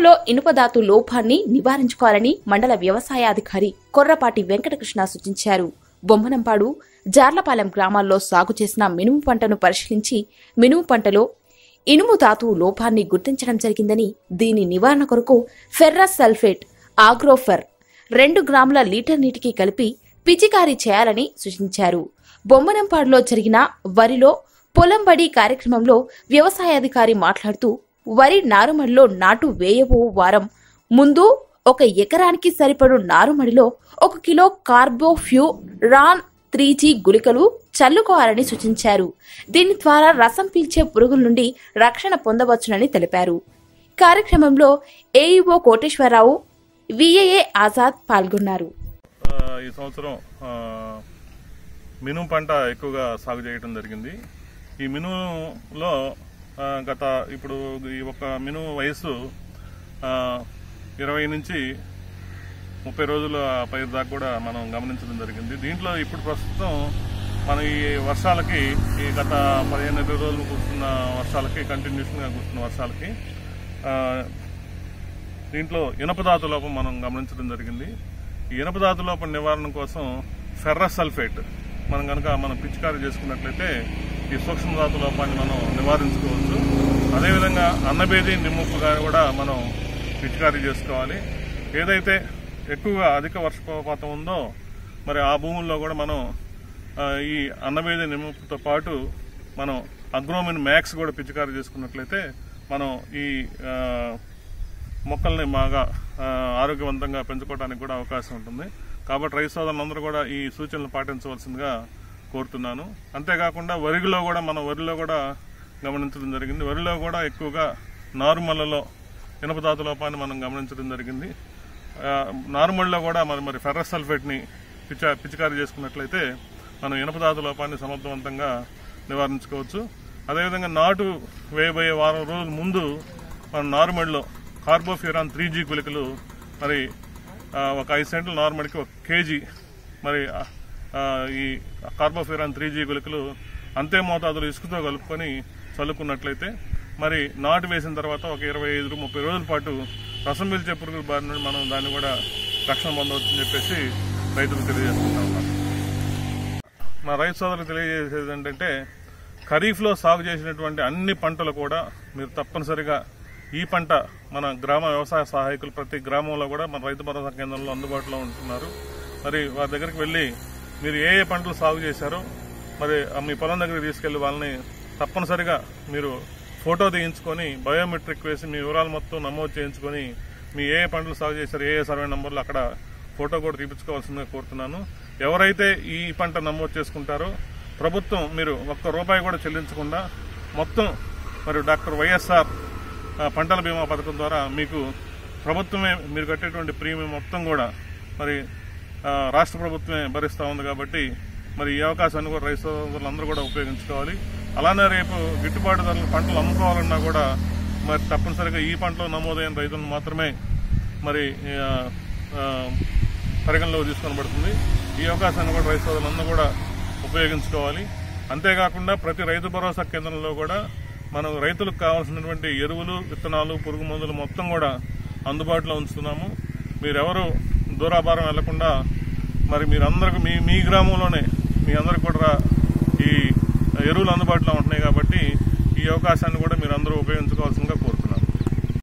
మినుములో ఇనుపధాతు లోపాన్ని నివారించుకోవాలని మండల వ్యవసాయాధికారి కొర్రపాటి వెంకటకృష్ణ సూచించారు బొమ్మనంపాడు జార్లపాలెం గ్రామాల్లో సాగు చేసిన మినుము పంటను పరిశీలించి మినుము పంటలో ఇనుము ధాతు లోపాన్ని గుర్తించడం జరిగిందని దీని నివారణ కొరకు ఫెర్రస్ సల్ఫేట్ ఆగ్రోఫెర్ రెండు గ్రాముల లీటర్ నీటికి కలిపి పిచికారీ చేయాలని సూచించారు బొమ్మనంపాడులో జరిగిన వరిలో పొలంబడి కార్యక్రమంలో వ్యవసాయాధికారి మాట్లాడుతూ వరి నారుమడిలో నాటు వేయబో వారం ముందు ఒక ఎకరానికి సరిపడు నారుమడిలో ఒక kilo carbofuran three G గుళికలు చల్లుకోవాలని సూచించారు దీని ద్వారా రసం పీల్చే పురుగుల నుండి రక్షణ పొందవచ్చునని తెలిపారు కార్యక్రమంలో ఏఈఓ కోటేశ్వరరావు విఏఏ ఆజాద్ పాల్గొన్నారు ఆ, ఈ సంవత్సరం ఆ, మినుము పంట ఎక్కువగా సాగు చేయడం జరిగింది ఈ మినుములో ఆ, గత ఇప్పుడు ఈ ఒక మినుము వయసు ఆ, ఇరవై నుంచి ముప్పై రోజుల పైరు దాకా కూడా మనం గమనించడం జరిగింది దీంట్లో ఇప్పుడు ప్రస్తుతం మన ఈ వర్షాలకి ఈ గత పదిహేను ఇరవై రోజులు కురుస్తున్న వర్షాలకి కంటిన్యూషన్గా కురుస్తున్న వర్షాలకి ఆ, దీంట్లో ఇనపధాతు లోపం మనం గమనించడం జరిగింది ఈ ఇనపధాతు లోపం నివారణ కోసం ఫెర్రస్ సల్ఫేట్ మనం కనుక మనం పిచికారీ చేసుకున్నట్లయితే ఈ సూక్ష్మధాతు లోపాన్ని మనం నివారించుకోవచ్చు అదేవిధంగా అన్నబేది నిమ్ముప్పు గాని కూడా మనం పిచికారీ చేసుకోవాలి ఏదైతే ఎక్కువగా అధిక వర్షపాతం ఉందో మరి ఆ భూముల్లో కూడా మనం ఆ, ఈ అన్నబేది నిమ్ముప్పుతో పాటు మనం అగ్రోమిన్ మ్యాక్స్ కూడా పిచికారీ చేసుకున్నట్లయితే మనం ఈ ఆ, మొక్కల్ని బాగా ఆ, ఆరోగ్యవంతంగా పెంచుకోవడానికి కూడా అవకాశం ఉంటుంది కాబట్టి రైతు సోదరులందరూ కూడా ఈ సూచనలు పాటించవలసిందిగా కోరుతున్నాను అంతేకాకుండా వరిలో కూడా మన వరిలో కూడా గమనించడం జరిగింది వరిలో కూడా ఎక్కువగా నారుమల్లలో ఇనపధాతు లోపాన్ని మనం గమనించడం జరిగింది ఆ, నారుమడిలో కూడా మరి మరి ఫెర్రస్ సల్ఫేట్ని పిచ పిచికారీ చేసుకున్నట్లయితే మనం ఇనపధాతు లోపాన్ని సమర్థవంతంగా నివారించుకోవచ్చు అదేవిధంగా నాటు వేయబోయే వారం రోజుల ముందు మన నారుమడిలో కార్బోఫ్యూరాన్ త్రీ జీ గుళికలు మరి ఆ, ఒక ఐదు సెంట్లు నార్మల్కి ఒక కేజీ మరి ఆ, ఈ కార్బోఫ్యూరాన్ త్రీ జీ గుళికలు అంతే మోతాదులో ఇసుకతో కలుపుకొని చల్లుకున్నట్లయితే మరి నాటు వేసిన తర్వాత ఒక ఇరవై ఐదు ముప్పై రోజుల పాటు రసం పీల్చే పురుగుల బారి నుండి మనం దాన్ని కూడా రక్షణ పొందవచ్చని చెప్పేసి రైతులకు తెలియజేసుకుంటా ఉన్నాం నా రైతు సోదరులకు తెలియజేసేది ఏంటంటే ఖరీఫ్లో సాగు చేసినటువంటి అన్ని పంటలు కూడా మీరు తప్పనిసరిగా ఈ పంట మన గ్రామ వ్యవసాయ సహాయకులు ప్రతి గ్రామంలో కూడా మన రైతు భరోసా కేంద్రంలో అందుబాటులో ఉంటున్నారు మరి వారి దగ్గరికి వెళ్ళి మీరు ఏ ఏ పంటలు సాగు చేశారో మరి ఆ మీ పొలం దగ్గరికి తీసుకెళ్లి వాళ్ళని తప్పనిసరిగా మీరు ఫోటో తీయించుకొని బయోమెట్రిక్ వేసి మీ వివరాలు మొత్తం నమోదు చేయించుకొని మీ ఏ ఏ పంటలు సాగు చేశారు ఏ ఏ సర్వే నంబర్లు అక్కడ ఫోటో కూడా తీపించుకోవాల్సిందిగా కోరుతున్నాను ఎవరైతే ఈ పంట నమోదు చేసుకుంటారో ప్రభుత్వం మీరు ఒక్క రూపాయి కూడా చెల్లించకుండా మొత్తం మరి డాక్టర్ వైఎస్ఆర్ ఆ, పంటల బీమా పథకం ద్వారా మీకు ప్రభుత్వమే మీరు కట్టేటువంటి ప్రీమియం మొత్తం కూడా మరి ఆ, రాష్ట్ర ప్రభుత్వమే భరిస్తూ ఉంది కాబట్టి మరి ఈ అవకాశాన్ని కూడా రైతు సోదరులందరూ కూడా ఉపయోగించుకోవాలి అలానే రేపు గిట్టుబాటు ధరలు పంటలు అమ్ముకోవాలన్నా కూడా మరి తప్పనిసరిగా ఈ పంటలో నమోదైన రైతులను మాత్రమే మరి ఆ, ఆ, పరిగణలోకి తీసుకొనబడుతుంది ఈ అవకాశాన్ని కూడా రైతు సోదరులందరూ కూడా ఉపయోగించుకోవాలి అంతేకాకుండా ప్రతి రైతు భరోసా కేంద్రంలో కూడా మనం రైతులకు కావాల్సినటువంటి ఎరువులు విత్తనాలు పురుగు మందులు మొత్తం కూడా అందుబాటులో ఉంచుతున్నాము మీరెవరు దూరాభారం వెళ్లకుండా మరి మీరందరికి మీ మీ గ్రామంలోనే మీ అందరికి కూడా ఈ ఎరువులు అందుబాటులో ఉంటున్నాయి కాబట్టి ఈ అవకాశాన్ని కూడా మీరు అందరూ ఉపయోగించుకోవాల్సిందిగా కోరుతున్నాను